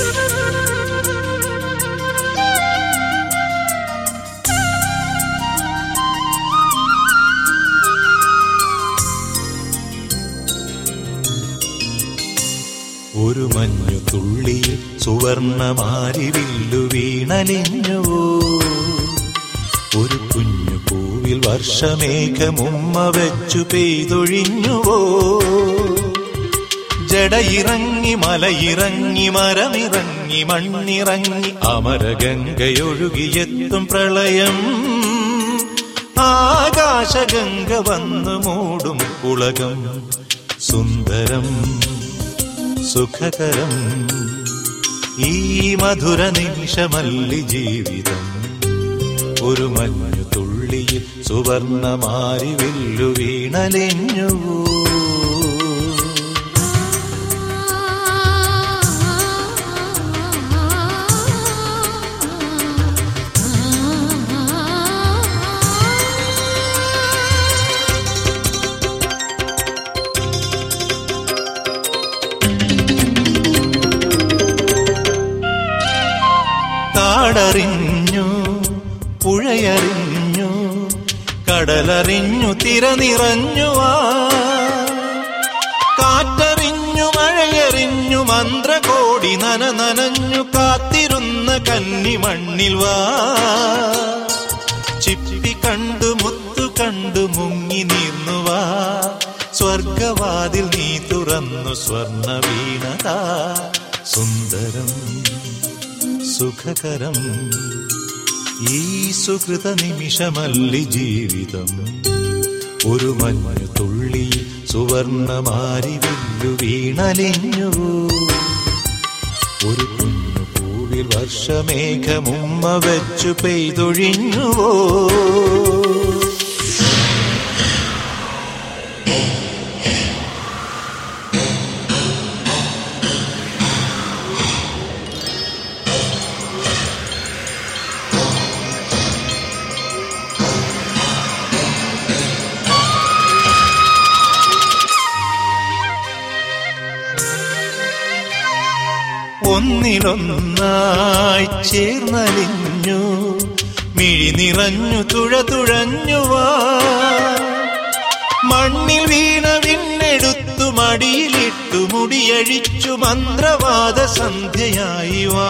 ഒരു മഞ്ഞു തുള്ളിയിൽ സുവർണമാരി വില്ലു വീണലിഞ്ഞുവോ ഒരു കുഞ്ഞു പൂവിൽ വർഷമേഘമുമ്മ വെച്ചു പെയ്തൊഴിഞ്ഞുവോ ജടയിറങ്ങി മലയിറങ്ങി മരമിറങ്ങി മണ്ണിറങ്ങി അമരഗംഗയൊഴുകിയെത്തും പ്രളയം ആകാശഗംഗ വന്നു മൂടും കുളകം സുന്ദരം സുഖകരം ഈ മധുര നിമിഷമല്ലി ജീവിതം ഒരു മഞ്ഞു തുള്ളിയിൽ സുവർണമാരി വില്ലു വീണലിഞ്ഞുവോ കാടറിഞ്ഞു പുഴയറിഞ്ഞു കടലറിഞ്ഞു തിര നിറഞ്ഞു ആ കാറ്ററിഞ്ഞു മഴയറിഞ്ഞു മന്ത്രകോടി നന നനഞ്ഞു കാത്തിരുന്ന കന്നി മണ്ണിൽ വാ ചിപ്പി കണ്ടു മുത്തു കണ്ടു മുങ്ങി നീർന്നു വാ സ്വർഗവാതിൽ നീ തുറന്നു സ്വർണ വീണതാ സുന്ദരം സുഖകരം ഈ സുഹൃത നിമിഷമല്ലി ജീവിതം ഒരു മഞ്ഞു തുള്ളി സുവർണമാരി വില്ലു വീണലിഞ്ഞു ഒരു കുഞ്ഞു പൂവിൽ വർഷമേഘമുമ്മ വെച്ചു പെയ്തൊഴിഞ്ഞുവോ ഒന്നിലൊന്നായി ചേർന്നലിഞ്ഞു മിഴി നിറഞ്ഞു തുഴ തുഴഞ്ഞുവാ മണ്ണിൽ വീണ വിണ്ണെടുത്തു മടിയിലിട്ടു മുടിയഴിച്ചു മന്ത്രവാദ സന്ധ്യയായി വാ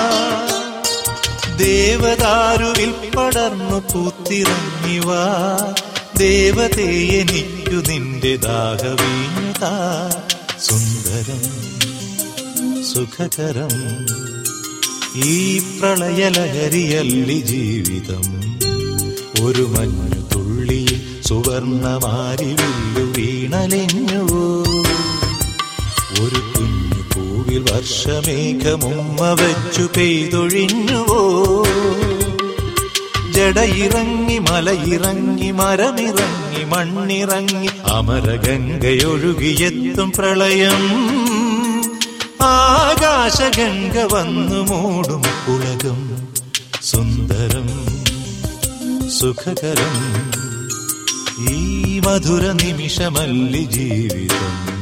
ദേവദാരുവിൽ പടർന്നു പൂത്തിറങ്ങി വാ ദേവതേ എനിക്കു നിന്റെ ദാഹവീഞ്ഞതാ സുന്ദരം സുഖകരം ഈ പ്രളയലഹരിയല്ലി ജീവിതം ഒരു മഞ്ഞു തുള്ളി സുവർണമാരി വില്ലു വീണലിഞ്ഞുവോ ഒരു കുഞ്ഞു പൂവിൽ വർഷമേഘമുമ്മ വെച്ചു പെയ്തൊഴിഞ്ഞുവോ ജടയിറങ്ങി മലയിറങ്ങി മരമിറങ്ങി മണ്ണിറങ്ങി അമരഗംഗയൊഴുകിയെത്തും പ്രളയം ആകാശഗംഗ വന്നു മൂടും കുളകം സുന്ദരം സുഖകരം ഈ മധുര നിമിഷമല്ലി ജീവിതം